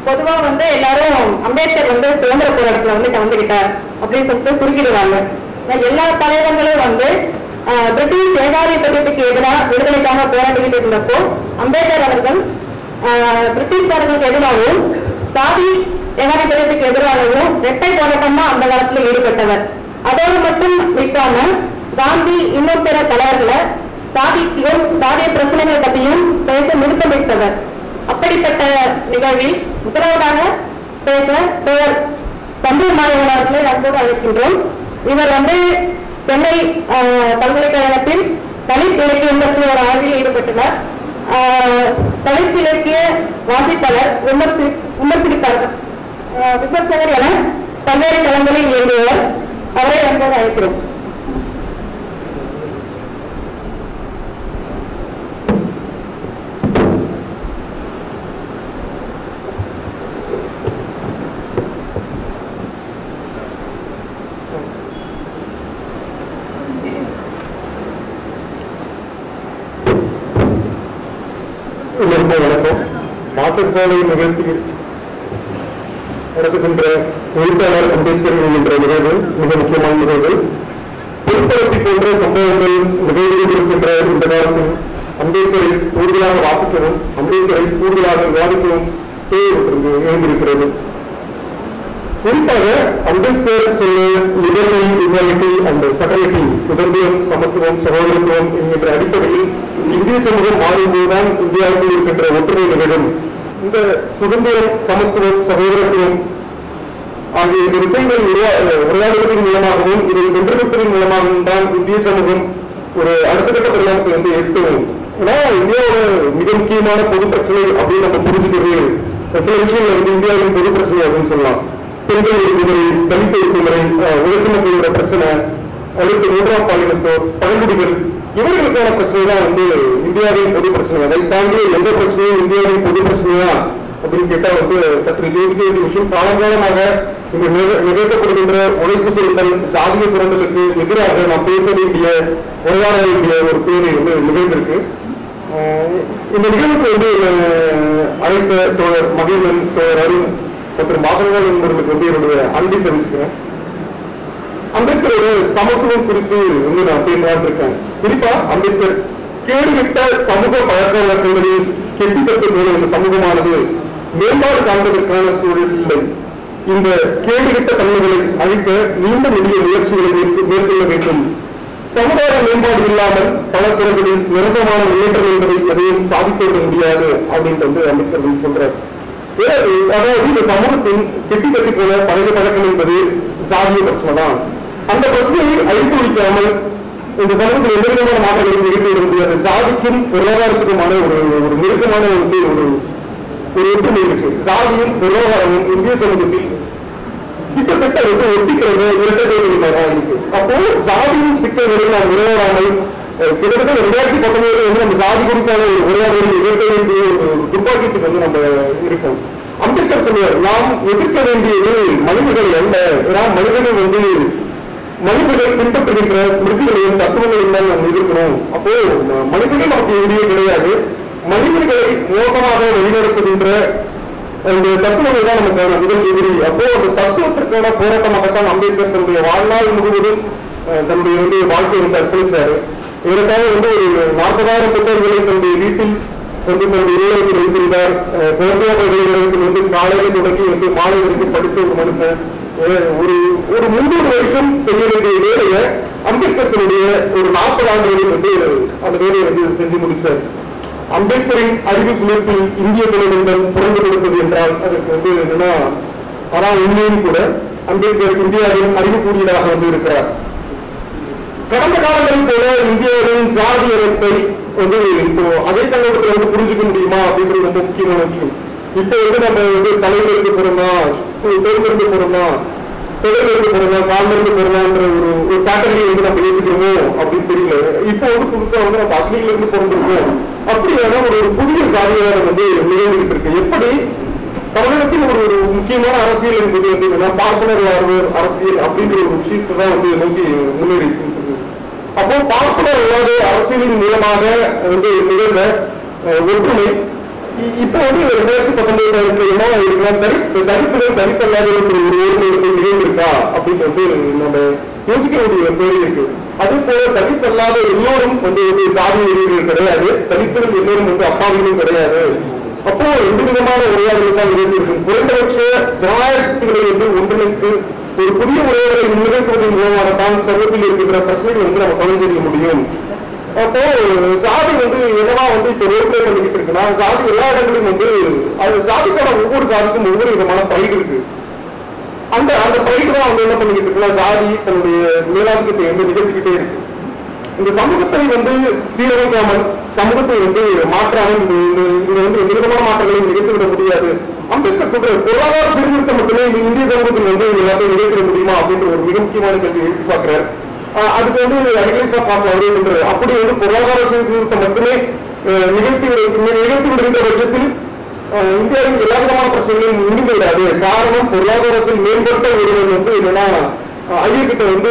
பொதுவா வந்து எல்லாரும் அம்பேத்கர் வந்து சுதந்திர போராட்டத்துல வந்து கலந்துகிட்டார் அப்படின்னு சொல்லிட்டு குறிப்பிடுவாங்க ஆனா எல்லா தலைவர்களும் வந்து ஆஹ், பிரிட்டிஷ் ஏகாதிபத்தியத்துக்கு எதிராக விடுதலைக்காக போராடிக்கிட்டு இருந்தப்போ அம்பேத்கர் அவர்கள் ஆஹ், பிரிட்டிஷ்காரர்களுக்கு எதிராகவும் சாதி ஏகாதிபத்தியத்துக்கு எதிராகவும் இரட்டை போராட்டம் தான் அந்த காலத்துல ஈடுபட்டவர் அதோடு மட்டும் நிற்காம காந்தி இன்னும் பிற தலைவர்களை சாதிக்கும் சாதிய பிரச்சனைகளை பற்றியும் பேச நிறுத்தமிட்டவர் அப்படிப்பட்ட நிகழ்வில் முதலாவதாக பேச பெயர் தம்பூர் மாணவர்கள் அவர்களை அன்போடு அழைக்கின்றோம் இவர் வந்து சென்னை ஆஹ், பல்கலைக்கழகத்தில் தலித் இலக்கியம் பற்றி ஒரு ஆய்வில் ஈடுபட்டுள்ளார் ஆஹ், தலித் இலக்கிய வாசிப்பாளர் விமர்சி விமர்சிப்பாளர் ஆஹ், விமர்சகர் என பல்வேறு களங்களில் இயங்குவர் அவரை அன்போடு அழைக்கிறோம் எல்லோருக்கும் வணக்கம் மாற்றுச்சாலை நிகழ்ச்சி நடத்துகின்ற எழுத்தாளர் அம்பேத்கர் என்கின்ற நிகழ்வு மிக முக்கியமான நிகழ்வு பொருட்படுத்தி போன்ற சம்பவங்கள் நிகழ்வு இருக்கின்ற இந்த காலத்தில் அம்பேத்கரை கூடுதலாக வாசிக்கவும் அம்பேத்கரை கூடுதலாக விவாதிக்கவும் தேவை ஒன்று எழுந்திருக்கிறது குறிப்பாக அம்பேத்கர் சொல்ல லிபர்டி ஈக்வாலிட்டி அண்ட் ஃபெட்டலிட்டி சுதந்திரம் சமத்துவம் சகோதரத்துவம் என்கின்ற அடிப்படையில் இந்திய சமூகம் மாறும்போதுதான் இந்தியாவுக்கு இருக்கின்ற ஒற்றுமை நிகழும் இந்த சுதந்திரம் சமத்துவம் சகோதரத்துவம் ஆகிய இந்த விஷயங்களை உருவா- உரையாடுவதன் மூலமாகவும் இதை வென்றெடுப்பதன் மூலமாகவும் தான் இந்திய சமூகம் ஒரு அடுத்த கட்ட பரிணாமத்தை வந்து எட்டும் ஏன்னா இந்தியாவோட மிக முக்கியமான பொது பிரச்சனை அப்படின்னு நம்ம புரிஞ்சுக்கிறது சில விஷயங்கள் வந்து இந்தியாவின் பொது பிரச்சனை அப்படின்னு சொல்லலாம் பெண்கள் ஒடுக்குமுறை தலித் ஒடுக்குமுறை அஹ், உழைப்பு மக்களோட பிரச்சனை அடுத்து மூன்றாம் பாலினத்தோர் பழங்குடிகள் இவர்களுக்கான பிரச்சனை தான் வந்து இந்தியாவின் பொது பிரச்சனை அதை தாண்டி எந்த பிரச்சனையும் இந்தியாவின் பொது பிரச்சனையா அப்படின்னு கேட்டா வந்து சற்று யோசிக்க வேண்டிய விஷயம் காலங்காலமாக இங்கு நிக- நிகழ்த்தப்படுகின்ற உழைப்பு சுரண்டல் சாதிய சுரண்டலுக்கு எதிராக நாம் பேச வேண்டிய உரையாட வேண்டிய ஒரு பேரை வந்து நிகழ்ந்திருக்கு ஆஹ் இந்த நிகழ்வுக்கு வந்து அஹ், அழைத்த தோழர் மகிழன் தோழர் அருண் மற்றும் மாதவர்கள் என்பவர்களுக்கு வந்து என்னுடைய அன்பை தெரிவிச்சுக்கிறேன் அம்பேத்கரோட சமத்துவம் குறித்து வந்து நான் பேசலாம்னு இருக்கேன் குறிப்பா அம்பேத்கர் கேடுவிட்ட சமூக பழக்க வழக்கங்களில் கெட்டித்தட்டு போல இந்த சமூகமானது மேம்பாடு காண்பதற்கான சூழல் இல்லை இந்த கேடுவிட்ட தன்மைகளை அழிக்க நீண்ட நெடிய முயற்சிகளை மேற்கொ- மேற்கொள்ள வேண்டும் சமுதாய மேம்பாடு இல்லாமல் பல துறைகளில் நிரந்தரமான முன்னேற்றம் என்பதை எதையும் சாதித்துவிட முடியாது அப்படின்ட்டு வந்து அம்பேத்கர் வந்து சொல்றார் வேறு, அதாவது இந்த சமூகத்தின் கெட்டி கட்டி போன பழைய பழக்கம் என்பது சாதிய பிரச்சனை தான் அந்த பிரச்சனையை அழித்து வைக்காமல் இந்த சமூகத்தில் எந்த விதமான மாற்றங்களை நிகழ்த்தி விட முடியாது ஜாதிக்கும் பொருளாதாரத்துக்குமான ஒரு ஒரு நெருக்கமான வந்து ஒரு ஒரு ஒற்றுமை இருக்கு ஜாதியும் பொருளாதாரமும் இந்திய சமூகத்தில் கிட்டத்தட்ட வந்து ஒட்டிக்கிறது இரட்டை தான் இருக்கு அப்போ ஜாதியின் சிக்கல்களை நாம் உரையாடாமல் அஹ், கிட்டத்தட்ட ரெண்டாயிரத்தி பத்தொன்பதுல வந்து நம்ம ஜாதி குறித்தான ஒரு உரையாடலை எதிர்க்க வேண்டிய ஒரு துப்பாக்கிக்கு வந்து நம்ம இருக்கோம் அம்பேத்கர் சொல்லுவார் நாம் எதிர்க்க வேண்டியது மனிதர்கள் அல்ல ஏன்னா மனிதர்கள் வந்து மனிதர்கள் பின்பற்றுகின்ற ஸ்மிருதிகளையும் தத்துவங்களையும் தான் நாம் எதிர்க்கணும் அப்போ ம- மனிதர்கள் நமக்கு எதிரியே கிடையாது மனிதர்களை மோசமாக வழிநடத்துகின்ற அந்த தத்துவங்கள் தான் நமக்கான முதல் எதிரி அப்போ அந்த தத்துவத்திற்கான போராட்டமாகத்தான் அம்பேத்கர் தன்னுடைய வாழ்நாள் முழுவதும் அஹ், தன்னுடைய வந்து வாழ்க்கையை வந்து அர்ப்பணித்தாரு இதற்காக வந்து ஒரு நாற்பதாயிரம் புத்தகங்களை தன்னுடைய வீட்டில் வந்து தன்னுடைய இல்லத்தில் வைத்திருந்தார் அஹ், குழந்தையாக வெளியிடத்தில் வந்து காலையில தொடங்கி வந்து மாலை வரைக்கும் படித்த ஒரு மனுஷன் அஹ், ஒரு ஒரு முன்னூறு வருஷம் செய்ய வேண்டிய வேலையை அம்பேத்கர் தன்னுடைய ஒரு நாற்பது ஆண்டுகளில் வந்து அந்த வேலையை வந்து செஞ்சு முடிச்சார் அம்பேத்கரின் அறிவு குழுப்பில் இந்திய துணைவேந்தன் புரண்டு கொடுப்பது என்றால் அதற்கு வந்து என்னன்னா ஆனால் உண்மையும் கூட அம்பேத்கர் இந்தியாவின் அறிவுக்கூடியதாக வந்து இருக்கிறார் கடந்த காலங்களில் போல இந்தியாவின் ஜாதி அமைப்பை வந்து இப்போ அதே கண்ணோட்டத்தில் வந்து புரிஞ்சுக்க முடியுமா அப்படின்றது ரொம்ப முக்கியமான விஷயம் இப்போ வந்து நம்ம வந்து தலைவருக்கு போறோமா தேர்ந்தெடுத்து போறோமா தொழிலிருந்து போறோமா காலிலிருந்து போறோமான்ற ஒரு ஒரு கேட்டகரி வந்து நம்ம ஏற்றுக்கிறோமோ அப்படின்னு தெரியல இப்போ வந்து புதுசா வந்து நம்ம அக்னியில இருந்து பிறந்திருக்கோம் அப்படியான ஒரு ஒரு புதிய ஜாதியாக வந்து நிகழ்ந்துகிட்டு இருக்கு எப்படி தமிழகத்தில் ஒரு ஒரு முக்கியமான அரசியல் என்பது வந்து என்னன்னா பார்ப்பனர் வாழ்வு அரசியல் அப்படிங்கிற ஒரு விஷயத்தை தான் வந்து நோக்கி முன்னேறி இருக்கின்றது. அப்போ பார்ப்பனர் இல்லாத அரசியலின் மூலமாக வந்து நிகழ்ந்த அஹ், ஒற்றுமை இ- இப்போ வந்து ரெண்டாயிரத்தி பத்தொன்பதுல இருக்கிற என்னவா இருக்கலாம் தரி தரிப்புகள் தரிப்பல்லாத இருக்கிற ஒரு ஒருவருக்கு நிகழ்வு இருக்கா அப்படின்னு வந்து நம்ம யோசிக்க வேண்டிய ஒரு தேவை இருக்கு அதே போல தரிப்பல்லாத எல்லோரும் வந்து ஒரு சாதி உரிமைகள் கிடையாது தரிப்புகள் எல்லோரும் வந்து அப்பாவிகளும் கிடையாது அப்போ ரெண்டு விதமான உரையாடல் தான் நிகழ்ந்திருக்கும் குறைந்தபட்ச ஜனநாயக கட்சிகளை வந்து ஒன்றிணைத்து ஒரு புதிய உரையாடலை முன்னிறுத்துவதன் மூலமாகத்தான் சமூகத்தில் இருக்கின்ற பிரச்சனைகள் வந்து நம்ம கலைஞரிய முடியும் அப்போ ஜாதி வந்து என்னவா வந்து இப்ப ரோட்ல பண்ணிக்கிட்டு இருக்குன்னா ஜாதி எல்லா இடங்களிலும் வந்து அது ஜாதிக்கான ஒவ்வொரு ஜாதிக்கும் ஒவ்வொரு விதமான பயிர் இருக்கு அந்த அந்த பயிர் தான் அவங்க என்ன பண்ணிக்கிட்டு இருக்குன்னா ஜாதி தன்னுடைய மேலாதிக்கத்தை வந்து நிகழ்த்திக்கிட்டே இருக்கு இந்த சமூகத்தை வந்து சீரமைக்காமல் சமூகத்தை வந்து மாற்றாமல் இந்த இந்த- இந்த வந்து எந்த விதமான மாற்றங்களை நிகழ்த்திவிட முடியாது அம்பேத்கர் சொல்ற பொருளாதார சீர்திருத்தம் மட்டுமே இந்த இந்திய சமூகத்தில் வந்து எல்லாத்தையும் நிகழ்த்திட முடியுமா அப்படின்ற ஒரு மிக முக்கியமான கேள்வி எழுப்பி பார்க்கிறார் ஆஹ் அதுக்கு வந்து அகிலேஷ் பாப்பா வருகின்ற அப்படி வந்து பொருளாதார சீர்திருத்தம் மட்டுமே அஹ், நிகழ்த்தி விடு- நிகழ்த்தி விடுகின்ற பட்சத்தில் ஆஹ், இந்தியாவின் எல்லா விதமான பிரச்சனைகளும் முடிந்து விடாது காரணம் பொருளாதாரத்தில் மேம்பட்ட ஒருவன் வந்து என்னன்னா ஆஹ், ஐயர்கிட்ட வந்து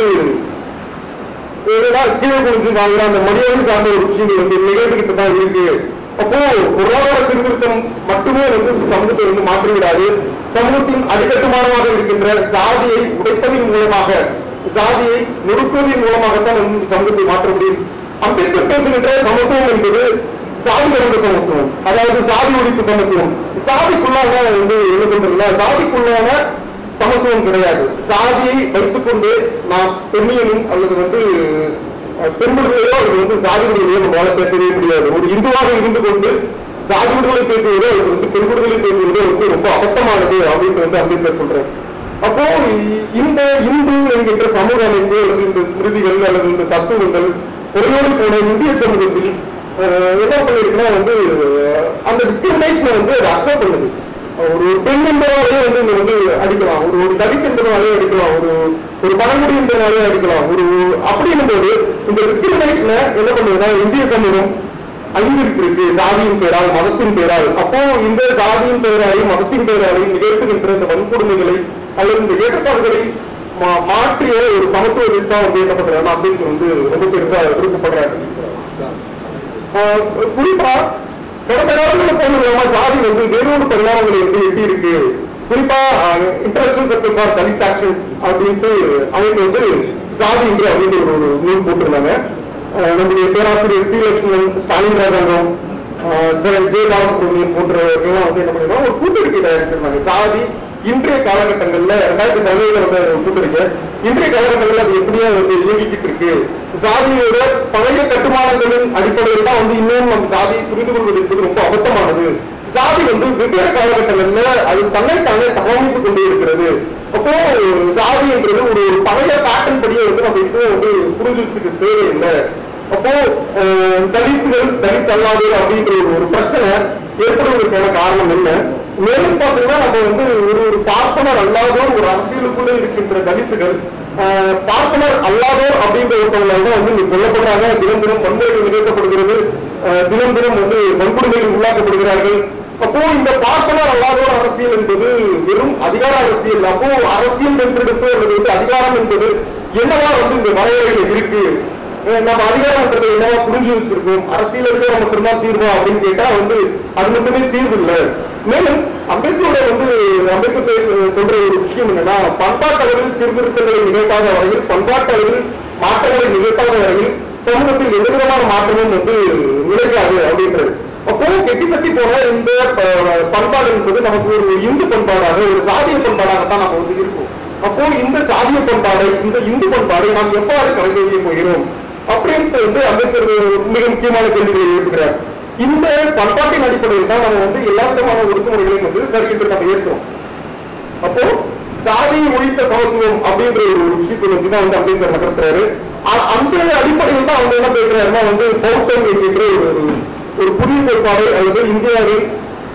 இதெல்லாம் கீழே குளிச்சு வாங்குற அந்த மரியாதை சார்ந்த ஒரு விஷயங்கள் வந்து நிகழ்ந்துகிட்டு தான் இருக்கு அப்போ பொருளாதார சீர்திருத்தம் மட்டுமே வந்து சமூகத்தை வந்து மாற்றிவிடாது சமூகத்தின் அடிக்கட்டுமானமாக இருக்கின்ற சாதியை உடைப்பதன் மூலமாக சாதியை நொறுக்குவதன் மூலமாகத்தான் வந்து சமூகத்தை மாற்ற முடியும் அம்பேத்கர் பேசுகின்ற சமத்துவம் என்பது சாதி கடந்த சமத்துவம் அதாவது சாதி ஒழிப்பு சமத்துவம் சாதிக்குள்ளாக வந்து என்ன சொல்றீங்களா சாதிக்குள்ளாக சமத்துவம் கிடையாது சாதியை வைத்துக்கொண்டு நாம் பெண்ணியனும் அல்லது வந்து அஹ், பெண் விடுதலையோ அல்லது வந்து சாதி விடுதலையோ நம்மளால பேசவே முடியாது ஒரு இந்துவாக இருந்து கொண்டு சாதி விடுதலை பேசுவதோ அல்லது வந்து பெண் விடுதலை பேசுவதோ வந்து ரொம்ப அபத்தமானது அப்படின்னு வந்து அம்பேத்கர் சொல்றாரு அப்போ இ- இந்த இந்து என்கின்ற சமூக அமைப்பு அல்லது இந்த ஸ்மிருதிகள் அல்லது இந்த தத்துவங்கள் பொறையோடு போன இந்திய சமூகத்தில் அஹ், என்ன பண்ணிருக்குன்னா வந்து அஹ், அந்த டிஸ்கிரிமினேஷனை வந்து அது அக்செப்ட் பண்ணுது ஒரு பெண் என்பதாலே வந்து இங்க வந்து அடிக்கலாம் ஒரு ஒரு தலித் என்பதாலே அடிக்கலாம் ஒரு ஒரு பழங்குடி என்பதாலே அடிக்கலாம் ஒரு அப்படின்னும் போது இந்த டிஸ்கிரிமினேஷனை என்ன பண்ணுதுன்னா இந்திய சமூகம் அங்கிருக்கு ஜாதியின் பெயரால் மதத்தின் பெயரால் அப்போ இந்த ஜாதியின் பெயராலையும் மதத்தின் பெயராலையும் நிகழ்த்துகின்ற இந்த வன்கொடுமைகளை அல்லது இந்த ஏற்றப்பாடுகளை மா- மாற்றிய ஒரு சமத்துவ தான் வந்து என்ன பண்றாங்க அப்படின்னு வந்து ரொம்ப பெருசா விருப்பப்படுறாங்க ஆஹ் குறிப்பா கடந்த காலங்களில் போன இல்லாம ஜாதி வந்து வேறொரு பரிணாமங்களை வந்து எட்டி இருக்கு குறிப்பா international sector for Dalit action அப்படின்ட்டு அவங்க வந்து ஜாதி இன்று அப்படின்ற ஒரு ஒரு நூல் போட்டிருந்தாங்க ஆஹ் நம்முடைய பேராசிரியர் சி லட்சுமணன் ஸ்டாலின் ராஜாங்கம் ஆஹ் ஜெய- ஜெய பாலசுப்ரமணியன் போன்றவர்கள்லாம் வந்து என்ன பண்ணிருக்காங்க ஒரு கூட்டறிக்கை தயாரிச்சிருந்தாங்க ஜாதி இன்றைய காலகட்டங்கள்ல ரெண்டாயிரத்தி பதினேழுல வந்து ஒரு கூட்டறிக்கை இன்றைய காலகட்டங்கள்ல அது எப்படியா வந்து இயங்கிக்கிட்டு இருக்கு ஜாதியோட பழைய கட்டுமானங்களின் அடிப்படையில் தான் வந்து இன்னும் நம் ஜாதி புரிந்து கொள்வது என்பது ரொம்ப அபத்தமானது ஜாதி வந்து வெவ்வேறு காலகட்டங்கள்ல அது தன்னைத்தானே தகவமைத்துக் கொண்டே இருக்கிறது அப்போ ஜாதி என்றது ஒரு ஒரு பழைய பேட்டர்ன் படியே வந்து நம்ம இப்போ வந்து புரிஞ்சுக்கிறதுக்கு தேவையில்லை அப்போ அஹ், தலித்துகள் தலித் அல்லாதோர் அப்படின்ற ஒரு ஒரு பிரச்சனை ஏற்படுவதற்கான காரணம் என்ன மேலும் பார்த்தீங்கன்னா நம்ம வந்து ஒரு ஒரு பார்ப்பனர் அல்லாதோர் ஒரு அரசியலுக்குள்ள இருக்கின்ற தலித்துகள் ஆஹ், பார்ப்பனர் அல்லாதோர் அப்படின்ற ஒருத்தவங்க தான் வந்து இங்க கொல்லப்படுறாங்க தினம் தினம் வன்முறைகள் நிகழ்த்தப்படுகிறது ஆஹ், தினம் தினம் வந்து வன்கொடுமைகள் உள்ளாக்கப்படுகிறார்கள் அப்போ இந்த பார்ப்பனர் அல்லாதோர் அரசியல் என்பது வெறும் அதிகார அரசியல் அப்போ அரசியல் வென்றெடுப்பு அல்லது வந்து அதிகாரம் என்பது என்னவா வந்து இந்த வரையறையில இருக்கு அஹ் நம்ம அதிகாரம்ன்றதை என்னவா புரிஞ்சு வச்சிருக்கோம் அரசியல் அதிகாரம் மட்டும்தான் தீர்வா அப்படின்னு கேட்டா வந்து அது மட்டுமே தீர்வு இல்லை மேலும் அம்பேத்கரோட வந்து அம்பேத்கர் பே- சொல்ற ஒரு விஷயம் என்னன்னா பண்பாட்டு அளவில் சீர்திருத்தங்களை நிகழ்த்தாத வரையில் பண்பாட்டு அளவில் மாற்றங்களை நிகழ்த்தாத வரையில் சமூகத்தில் எந்த விதமான மாற்றமும் வந்து நிகழ்காது அப்படின்றது அப்போ கெட்டி தட்டி போன இந்த ப- பண்பாடு என்பது நமக்கு ஒரு இந்து பண்பாடாக ஒரு சாதிய பண்பாடாகத்தான் நம்ம வந்து இருக்கோம் அப்போ இந்த சாதிய பண்பாடை இந்த இந்து பண்பாடை நாம் எவ்வாறு கடைபிடிக்க போகிறோம் அப்படின்ட்டு வந்து அம்பேத்கர் ஒரு மிக முக்கியமான கேள்விகளை எழுப்புகிறார் இந்த பண்பாட்டின் அடிப்படையில் தான் நம்ம வந்து எல்லா விதமான ஒடுக்குமுறைகளையும் வந்து சரி என்று நம்ம ஏற்கிறோம் அப்போ சாதியை ஒழித்த சமத்துவம் அப்படின்ற ஒரு விஷயத்தை வந்து தான் வந்து அம்பேத்கர் நகர்த்துறாரு அ- அந்த அடிப்படையில் தான் அவங்க என்ன பேசுறாருன்னா வந்து பௌத்தம் என்கின்ற ஒரு ஒரு- ஒரு புதிய கோட்பாடு அல்லது இந்தியாவில்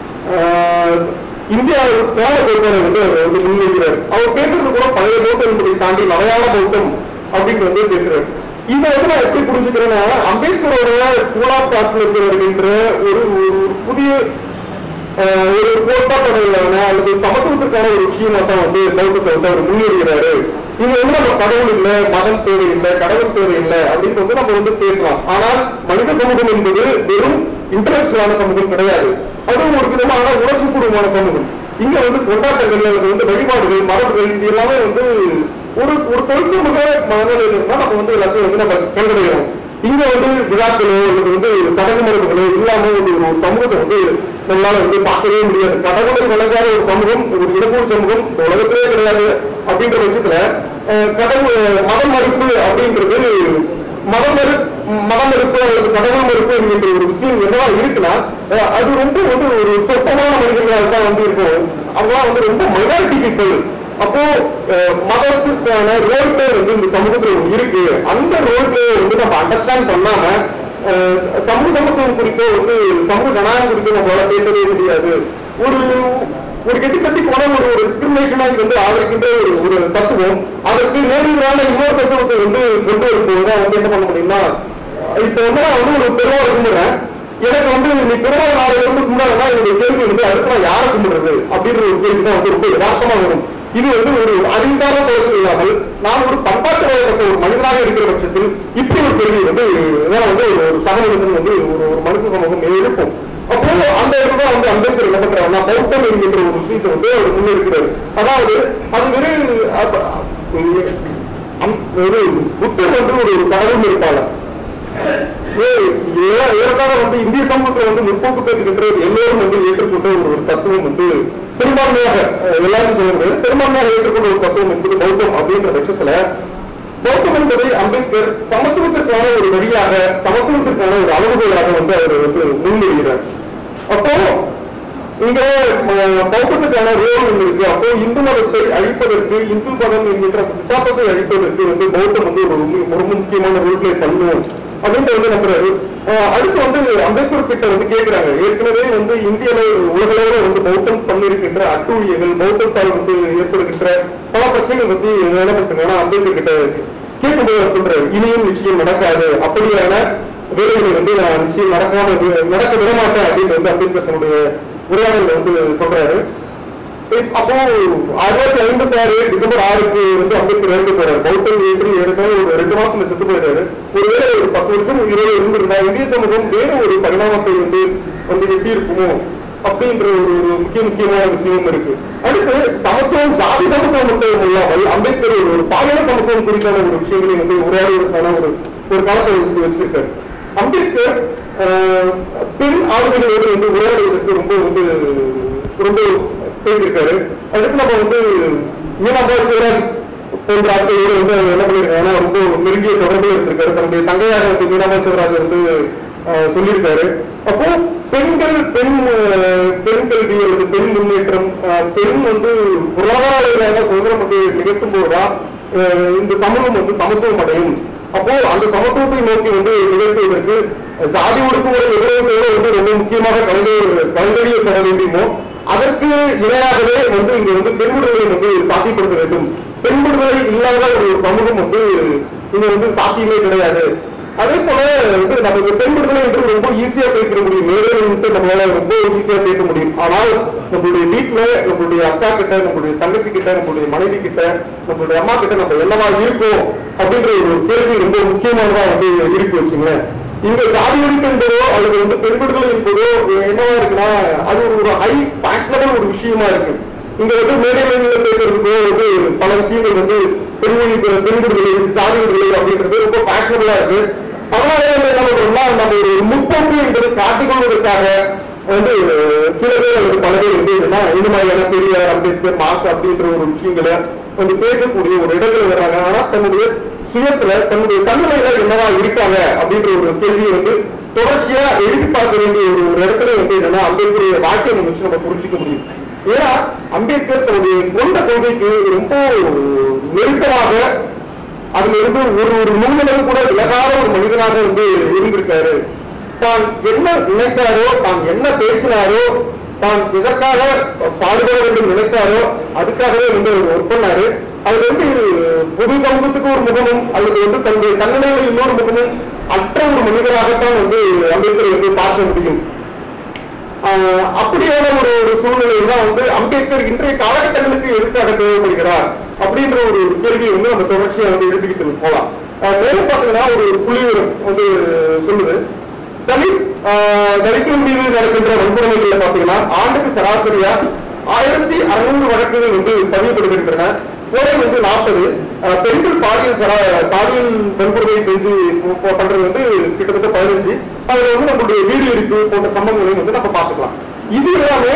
ஆஹ், இந்தியாவில் கோல கோட்பாடு வந்து அவர் வந்து முன்வைக்கிறார் அவர் பேசுறது கூட பழைய பௌத்தம் என்பதை தாண்டி மலையாள பௌத்தம் அப்படின்னு வந்து பேசுறாரு இதை வந்து நான் எப்படி புரிஞ்சுக்கிறேன்னா அம்பேத்கரோட ஸ்கூல் ஆஃப் தாட்ல வருகின்ற ஒரு ஒரு புதிய ஆஹ் ஒரு கோட்பாட்டடையிலான அல்லது சமத்துவத்திற்கான ஒரு விஷயமா தான் வந்து பௌத்தத்தை வந்து அவர் முன்னேறுகிறாரு இது வந்து நம்ம கடவுள் இல்லை மதம் தேவையில்லை கடவுள் தேவையில்லை அப்படின்னு வந்து நம்ம வந்து பேசலாம் ஆனால் மனித சமூகம் என்பது வெறும் இன்டலெக்சுவலான சமூகம் கிடையாது அதுவும் ஒரு விதமான உணர்ச்சிபூர்வமான சமூகம் இங்க வந்து கொண்டாட்டங்கள் அல்லது வந்து வழிபாடுகள் மரபுகள் இது எல்லாமே வந்து ஒரு ஒரு தொழிற்சமூக மனநிலையில தான் நம்ம வந்து எல்லாத்தையும் வந்து நம்ம கண்டறிகிறோம் இங்க வந்து விழாக்களோ அல்லது வந்து சடங்கு மரபுகளோ இல்லாம ஒரு ஒரு சமூகத்தை வந்து நம்மளால வந்து பார்க்கவே முடியாது கடவுளை வழங்காத ஒரு சமூகம் ஒரு இனப்பூர் சமூகம் இந்த உலகத்திலே கிடையாது அப்படின்ற பட்சத்துல அஹ், கடவுள் மதம் மறுப்பு அப்படின்றது மதம் மறு மதம் மறுப்பு அல்லது கடவுள் மறுப்பு என்கின்ற ஒரு விஷயம் என்னவா இருக்குன்னா அஹ், அது ரொம்ப வந்து ஒரு சொற்பமான மனிதர்களாக தான் வந்து இருக்கும் அவங்களாம் வந்து ரொம்ப மைனாரிட்டி பீப்புள் அப்போ அஹ், மதத்துக்கான ரோல் பிளே வந்து இந்த சமூகத்துல ஒண்ணு இருக்கு அந்த ரோல் பிளே வந்து நம்ம அண்டர்ஸ்டாண்ட் பண்ணாம அஹ், சமூக சமத்துவம் குறித்தோ வந்து சமூக ஜனநாயகம் குறித்தோ நம்மளால பேசவே முடியாது ஒரு ஒரு கெட்டி கட்டி போன ஒரு ஒரு டிஸ்கிரிமினேஷனா இது வந்து ஆதரிக்கின்ற ஒரு ஒரு தத்துவம் அதற்கு நேரடியான இன்னொரு தத்துவத்தை வந்து கொண்டு வரும்போது தான் வந்து என்ன பண்ண முடியும்னா இப்ப வந்து நான் வந்து ஒரு பெருமாள் கும்பிடுறேன் எனக்கு வந்து நீ பெருமாள் நாளை இருந்து கும்பிடாதுன்னா என்னுடைய கேள்வி வந்து அடுத்து நான் யாரை கும்பிடுறது அப்படின்ற ஒரு கேள்வி தான் வந்து ரொம்ப யதார்த்தமா வரும் இது வந்து ஒரு அறிந்தார தொடர்பு இல்லாமல் நான் ஒரு பண்பாட்டு வயப்பட்ட ஒரு மனிதனாக இருக்கிற பட்சத்தில் இப்படி ஒரு கேள்வி வந்து இதான் வந்து ஒரு ஒரு சக மனிதன் வந்து ஒரு ஒரு மனுஷ சமூகம் எழுப்பும் அப்போ அந்த இடத்துல தான் வந்து அம்பேத்கர் என்ன பண்றாருன்னா பௌத்தம் என்கின்ற ஒரு விஷயத்தை வந்து அவர் முன்னெடுக்கிறார் அதாவது அது வெறும் அப்ப- அம்- ஒரு புத்தர் வந்து ஒரு ஒரு கடவுள் இருப்பாளர் ஏற்காக வந்து இந்திய சமூகத்துல வந்து முற்போக்கு பேசுகின்ற எல்லோரும் வந்து ஏற்றுக்கொண்ட ஒரு ஒரு தத்துவம் வந்து பெரும்பான்மையாக அஹ், எல்லாரும் சொல்லுறது பெரும்பான்மையாக ஏற்றுக்கொண்ட ஒரு தத்துவம் என்பது பௌத்தம் அப்படின்ற பட்சத்துல பௌத்தம் என்பதை அம்பேத்கர் சமத்துவத்திற்கான ஒரு வழியாக சமத்துவத்திற்கான ஒரு அளவுகோலாக வந்து அவர் வந்து முன்மொழிகிறார் அப்போ இங்க அஹ், பௌத்தத்துக்கான ரோல் ஒன்று இருக்கு அப்போ இந்து மதத்தை அழிப்பதற்கு இந்து மதம் என்கின்ற சித்தாந்தத்தை அழிப்பதற்கு வந்து பௌத்தம் வந்து ஒரு மு- ஒரு முக்கியமான ரோல் பிளே பண்ணும் அப்படின்ட்டு வந்து நம்புறாரு அஹ், அடுத்து வந்து அம்பேத்கர் கிட்ட வந்து கேட்கிறாங்க ஏற்கனவே வந்து இந்திய அளவு- உலக அளவுல வந்து பௌத்தம் பண்ணிருக்கின்ற அட்டூழியங்கள் பௌத்தத்தால் வந்து ஏற்படுகின்ற பல பிரச்சனைகள் பத்தி என்ன பண்றாங்கன்னா அம்பேத்கர் கிட்ட கேட்கும்போது அவர் சொல்றாரு இனியும் நிச்சயம் நடக்காது அப்படியான வேலைகளை வந்து நான் நிச்சயம் நடக்காம வி- நடக்க விட மாட்டேன் அப்படின்னு வந்து அம்பேத்கர் தன்னுடைய உரையாடல வந்து சொல்றாரு இப்~ அப்போ ஆயிரத்தி ஐம்பத்தி ஆறு டிசம்பர் ஆறுக்கு வந்து அம்பேத்கர் இறந்து போறாரு பௌத்தம் ஏற்று ஏற்கனவே ஒரு ரெண்டு மாசம் செத்து போயிட்டாரு ஒருவேளை ஒரு பத்து வருஷம் இருபது இருந்திருந்தா இந்திய சமூகம் வேற ஒரு பரிணாமத்தை வந்து வந்து எட்டி இருக்குமோ அப்படின்ற ஒரு ஒரு முக்கிய முக்கியமான விஷயம் இருக்கு அடுத்து சமத்துவம் ஜாதி சமத்துவம் மட்டும் இல்லாமல் அம்பேத்கர் ஒரு ஒரு பாலின சமத்துவம் குறித்தான ஒரு விஷயங்களை வந்து உரையாடுவதற்கான ஒரு ஒரு காலத்தை வந்து வச்சிருக்காரு அம்பேத்கர் ஆஹ், பெண் ஆளுமைகளோடு வந்து உரையாடுவதற்கு ரொம்ப வந்து ரொம்ப செய்திருக்காரு அதுக்கு நம்ம வந்து மீனாபாய் சிவராஜ் போன்ற ஆட்களோடு வந்து அவர் என்ன பண்ணிருக்காங்கன்னா ரொம்ப நெருங்கிய தொடர்பு இருந்திருக்காரு தன்னுடைய தங்கையாக வந்து மீனாபாய் சிவராஜ் வந்து ஆஹ், சொல்லியிருக்காரு அப்போ பெண்கள் பெண் ஆஹ், பெண் கல்வி அல்லது பெண் முன்னேற்றம் ஆஹ், பெண் வந்து பொருளாதார ரீதியாக சுதந்திரம் வந்து நிகழ்த்தும் போதுதான் ஆஹ், இந்த சமூகம் வந்து சமத்துவம் அடையும் அப்போ அந்த சமத்துவத்தை நோக்கி வந்து நிகழ்த்துவதற்கு சாதி ஒடுக்குமுறை எவ்வளவு தேவை வந்து ரொம்ப முக்கியமாக கலந்து கலந்தறியப்பட வேண்டுமோ அதற்கு இணையாகவே வந்து இங்க வந்து பெண் விடுதலை வந்து சாத்தியப்படுத்த வேண்டும் பெண் விடுதலை இல்லாத ஒரு சமூகம் வந்து இங்க வந்து சாத்தியமே கிடையாது அதே போல வந்து நம்ம இந்த பெண் விடுதலை என்று ரொம்ப ஈஸியா பேசிட முடியும் மேலே வந்து நம்மளால ரொம்ப ஈஸியா பேச முடியும் ஆனால் நம்மளுடைய வீட்டுல நம்மளுடைய அக்கா கிட்ட நம்மளுடைய தங்கச்சி கிட்ட நம்மளுடைய மனைவி கிட்ட நம்மளுடைய அம்மா கிட்ட நம்ம என்னவா இருக்கோம் அப்படின்ற ஒரு கேள்வி ரொம்ப முக்கியமானதா வந்து இருக்கு வச்சுங்களேன் இங்க ஜாதி ஒழிப்பு என்பதோ அல்லது வந்து பெண் விடுதலை என்பதோ என்னவா இருக்குன்னா அது ஒரு ஒரு ஹை ஃபேஷனபிள் ஒரு விஷயமா இருக்கு இங்க வந்து மேடைகளில் பேசுறதுக்கோ வந்து பல விஷயங்கள் வந்து பெண்மொழி பெண் விடுதலை சாதி விடுதலை அப்படின்றது ரொம்ப ஃபேஷனபிளா இருக்கு அதனால வந்து என்ன பண்றோம்னா நம்ம ஒரு முற்போக்கு என்பதை காட்டிக்கொள்வதற்காக வந்து சில பேர் அல்லது பல பேர் வந்து என்னன்னா இந்த மாதிரியான பெரியார் அம்பேத்கர் மார்க்ஸ் அப்படின்ற ஒரு விஷயங்களை வந்து பேசக்கூடிய ஒரு இடத்துல வர்றாங்க ஆனா தன்னுடைய சுயத்துல தன்னுடைய தன்மையில என்னவா இருக்காங்க அப்படின்ற ஒரு கேள்வியை வந்து தொடர்ச்சியா எழுதி பார்க்க வேண்டிய ஒரு ஒரு இடத்துல வந்து என்னன்னா அம்பேத்கருடைய வாக்கியம் வச்சு நம்ம புரிஞ்சுக்க முடியும் ஏன்னா அம்பேத்கர் தன்னுடைய கொண்ட கொள்கைக்கு ரொம்ப நெருக்கமாக அதுல இருந்து ஒரு ஒரு நூலகம் கூட விலகாத ஒரு மனிதனாக வந்து இருந்திருக்காரு தான் என்ன நினைத்தாரோ தான் என்ன பேசினாரோ தான் எதற்காக பாடுபட வேண்டும் நினைத்தாரோ அதுக்காகவே வந்து அவர் ஒர்க் பண்ணாரு அது வந்து பொது சமூகத்துக்கு ஒரு முகமும் அல்லது வந்து தன்னுடைய தன்னிலையில் இன்னொரு முகமும் அற்ற ஒரு மனிதராகத்தான் வந்து அம்பேத்கரை வந்து பார்க்க முடியும் ஆஹ் அப்படியான ஒரு ஒரு சூழ்நிலையில் தான் வந்து அம்பேத்கர் இன்றைய காலகட்டங்களுக்கு எதுக்காக தேவைப்படுகிறார் அப்படின்ற ஒரு கேள்வியை வந்து நம்ம தொடர்ச்சியா வந்து எடுத்துக்கிட்டு போலாம் ஆஹ் மேலும் பார்த்தீங்கன்னா ஒரு புள்ளிவிவரம் வந்து சொல்லுது தலித் ஆஹ், தலித்தின் மீது நடக்கின்ற வன்கொடுமைகள்ல பாத்தீங்கன்னா ஆண்டுக்கு சராசரியா ஆயிரத்தி அறுநூறு வழக்குகள் வந்து பதிவுபடுகின்றன கோடை வந்து நாற்பது பெண்கள் பாலியல் சரா- பாலியல் வன்கொடுமை செஞ்சு ப- பண்றது வந்து கிட்டத்தட்ட பதினஞ்சு அதுல வந்து நம்மளுடைய வீடு இருக்கு போன்ற சம்பவங்களையும் வந்து நம்ம பார்த்துக்கலாம் இது எல்லாமே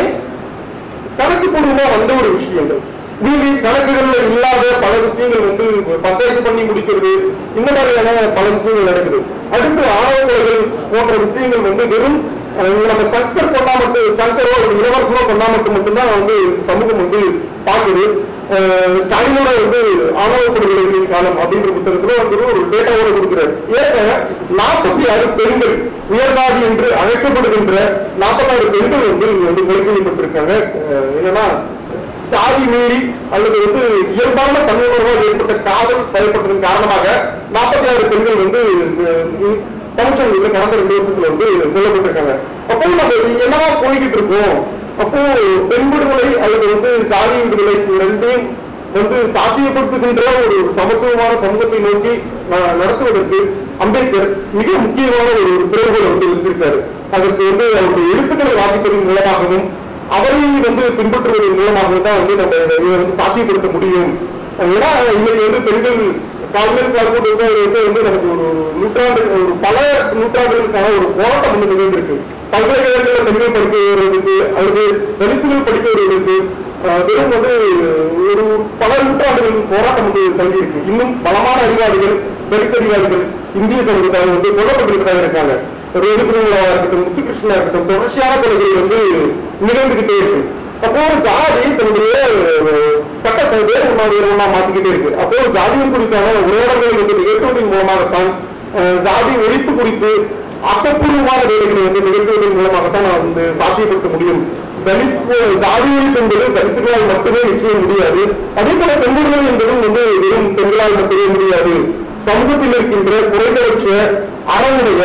கணக்கு பூர்வமா வந்த ஒரு விஷயங்கள் மீதி கணக்குகள்ல இல்லாத பல விஷயங்கள் வந்து பஞ்சாயத்து பண்ணி முடிக்கிறது இந்த மாதிரியான பல விஷயங்கள் நடக்குது அடுத்து ஆணவ கொலைகள் போன்ற விஷயங்கள் வந்து வெறும் அஹ், நம்ம சங்கர் கொண்டா மட்டும் சங்கரோ ஒரு இளவரசனோ கொண்டா மட்டும் மட்டும்தான் வந்து சமூகம் வந்து பாக்குது அஹ், ஸ்டாலினோட வந்து ஆணவ கொலைகளின் காலம் அப்படின்ற புத்தகத்துல வந்து ஒரு டேட்டாவோட கொடுக்கிறார் ஏற்க நாற்பத்தி ஆறு பெண்கள் உயர்வாதி என்று அழைக்கப்படுகின்ற நாற்பத்தாறு பெண்கள் வந்து வந்து கொலை செய்யப்பட்டிருக்காங்க அஹ், என்னன்னா சாதி மீறி அல்லது வந்து இயல்பான தன்னுணர்வால் ஏற்பட்ட காதல் பயப்பட்டதன் காரணமாக நாற்பத்தி ஆறு பெண்கள் வந்து ஃபங்க்ஷன் வந்து கடந்த ரெண்டு வருஷத்துல வந்து கொல்லப்பட்டிருக்காங்க அப்போ நம்ம என்னவா போய்கிட்டு இருக்கோம் அப்போ பெண் விடுதலை அல்லது வந்து சாதி விடுதலை இது ரெண்டையும் வந்து சாத்தியப்படுத்துகின்ற ஒரு சமத்துவமான சமூகத்தை நோக்கி ந- நடத்துவதற்கு அம்பேத்கர் மிக முக்கியமான ஒரு பிறகுகளை வந்து வச்சிருக்காரு அதற்கு வந்து அவருடைய எழுத்துக்களை வாசிப்பதன் மூலமாகவும் அவரை வந்து பின்பற்றுவதன் மூலமாகவும் தான் வந்து நம்ம இதை வந்து சாத்தியப்படுத்த முடியும் ஏன்னா இன்னைக்கு வந்து பெண்கள் கால்மேல் பார்க்கும்போது வந்து வந்து நமக்கு ஒரு நூற்றாண்டு ஒரு பல நூற்றாண்டுகளுக்கான ஒரு போராட்டம் வந்து நிகழ்ந்திருக்கு பல்கலைக்கழகங்களில் பெண்கள் படிக்க வருவதற்கு அல்லது தலித்துகள் படிக்க வருவதற்கு அஹ், வெறும் வந்து ஒரு பல நூற்றாண்டுகள் போராட்டம் வந்து தங்கியிருக்கு இன்னும் பலமான அறிவாளிகள் தலித்தறிவாளிகள் இந்திய சமூகத்தார் வந்து கொல்லப்பட்டிருக்கிறதாக இருக்காங்க ஒரு எழுத்துருவா இருக்கட்டும் முத்துகிருஷ்ணா இருக்கட்டும் தொடர்ச்சியான கொலைகள் வந்து நிகழ்ந்துகிட்டே இருக்கு அப்போ ஜாதி தன்னுடைய அஹ், சட்டத்தை வேறு ஒன்றா வேறு ஒன்றா மாத்திக்கிட்டே இருக்கு அப்போ ஜாதியின் குறித்தான உரையாடல்களை வந்து நிகழ்த்துவதன் மூலமாகத்தான் அஹ், ஜாதி ஒழிப்பு குறித்து ஆக்கப்பூர்வமான வேலைகளை வந்து நிகழ்த்துவதன் மூலமாகத்தான் நான் வந்து சாத்தியப்படுத்த முடியும் தலித் ஜாதி ஒழிப்பு என்பது தலித்துகளால் மட்டுமே நிச்சயம் முடியாது அதே போல பெண்கள் என்பதும் வந்து வெறும் பெண்களால் மட்டுமே முடியாது சமூகத்தில் இருக்கின்ற குறைந்தபட்ச அறவுடைய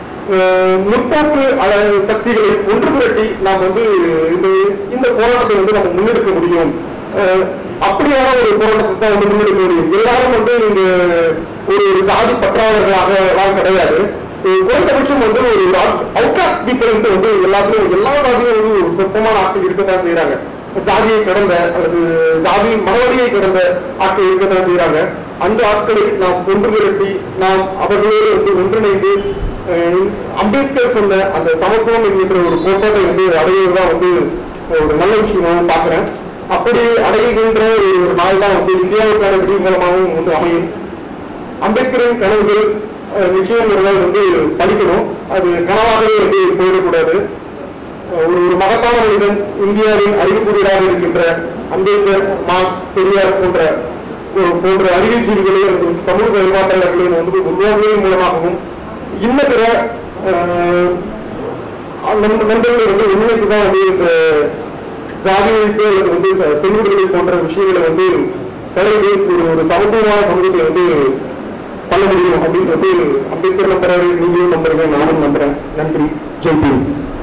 அஹ் முற்போக்கு அஹ், சக்திகளை ஒன்று திரட்டி நாம் வந்து இந்த இந்த போராட்டத்தை வந்து நம்ம முன்னெடுக்க முடியும் அஹ், அப்படியான ஒரு போராட்டத்தை தான் வந்து முன்னெடுக்க முடியும் எல்லாரும் வந்து இந்த ஒரு சாதி பற்றாளர்களாக எல்லாம் கிடையாது அஹ், குறைந்தபட்சம் வந்து ஒரு அவுட்காஸ்ட் பீப்பிள் வந்து எல்லாத்துலயும் எல்லா சாதியும் வந்து ஒரு சொற்பமான ஆட்கள் இருக்கத்தான் செய்யறாங்க ஜாதியை கடந்த அல்லது ஜாதி மனவழியை கடந்த ஆட்கள் இருக்கத்தான் செய்யறாங்க அந்த ஆட்களை நாம் கொண்டு திரட்டி நாம் அவர்களோடு வந்து ஒன்றிணைந்து அஹ், அம்பேத்கர் சொன்ன அந்த சமத்துவம் என்கின்ற ஒரு கோட்பாட்டை வந்து அடைவதுதான் வந்து ஒரு நல்ல விஷயமாகவும் பார்க்கிறேன் அப்படி அடைகின்ற ஒரு ஒரு நாள் தான் வந்து இந்தியாவுக்கான விடிவுகாலமாகவும் வந்து அமையும் அம்பேத்கரின் கனவுகள் அஹ், நிச்சயம் ஒரு நாள் வந்து படிக்கணும் அது கனவாகவே வந்து போயிடக்கூடாது அஹ், ஒரு ஒரு மகத்தான மனிதன் இந்தியாவின் அறிவுக்குரியராக இருக்கின்ற அம்பேத்கர் மார்க்ஸ் பெரியார் போன்ற அஹ், போன்ற அறிவியல்ஜீவிகளை அல்லது சமூக அறிவாற்றலர்களின் வந்து உருவாக்குவதன் மூலமாகவும் இன்ன பிற அஹ், நண்ப- நண்பர்களை வந்து உண்மைக்கு தான் வந்து இந்த ஜாதி ஒழிப்பு அல்லது வந்து இந்த பெண் விடுதலை போன்ற விஷயங்களை வந்து தலைவி ஒரு ஒரு சமத்துவமான சமூகத்தை வந்து பண்ண முடியும் அப்படின்னு வந்து அம்பேத்கர் நம்புறாரு நீங்களும் நம்புறீங்க நானும் நம்புறேன் நன்றி ஜெய்பீம்